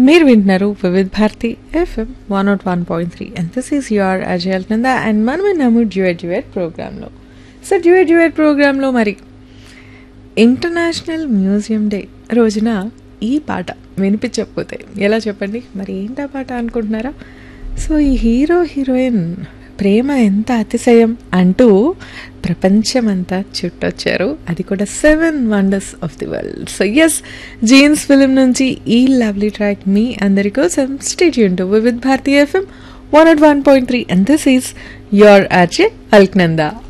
మీరు వింటున్నారు Vividh Bharati FM one nought one point three and this is your అజయల్ నంద అండ్ మనం విన్నాము డ్యూయట్ డ్యూయట్ ప్రోగ్రాంలో సో డ్యూయట్ డ్యూయట్ ప్రోగ్రాంలో మరి ఇంటర్నేషనల్ మ్యూజియం డే రోజున ఈ పాట వినిపించకపోతే ఎలా చెప్పండి మరి ఏంటా పాట అనుకుంటున్నారా సో ఈ హీరో హీరోయిన్ ప్రేమ ఎంత అతిశయం అంటూ ప్రపంచమంతా చుట్టొచ్చారు అది కూడా seven wonders of the world so S Jeans film నుంచి ఈ లవ్లీ ట్రాక్ మీ అందరి కోసం stay tune to Vividh Bharati FM one at one point three and this is your RJ Alaknanda